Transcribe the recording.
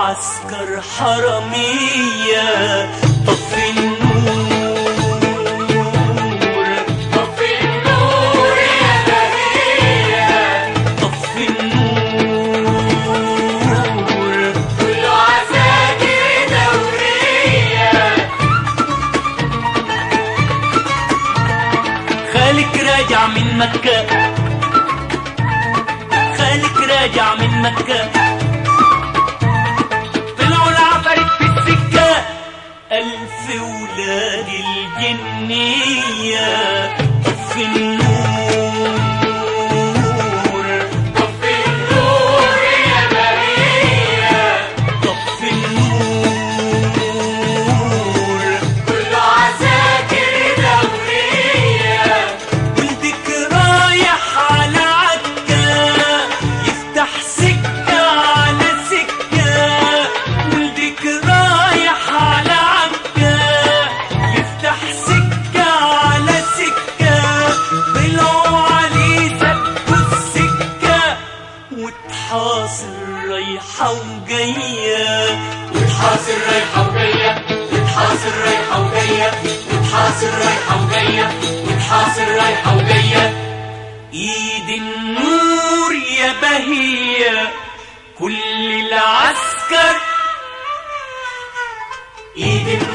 عسكر حرامية طفي النور طفي النور يا بهية طفي النور كله عساكر دورية خالك راجع من مكة خالك راجع من مكة طلعوا العفاريت في السكة ألف ولاد الجنية طفي النور طفي النور يا بهية طفي النور كله عساكر دورية ولدك رايح على عكا يفتح سكة على سكة ولدك رايح على عكا يفتح سكة على سكة طلعوا عليه سبوا السكة وتحاصر رايحة وجاية وتحاصر رايحة وجاية وتحاصر رايحة وجاية وتحاصر رايحة وجاية وتحاصر رايحة وجاية ايد النور يا بهية كل العسكر ايد النور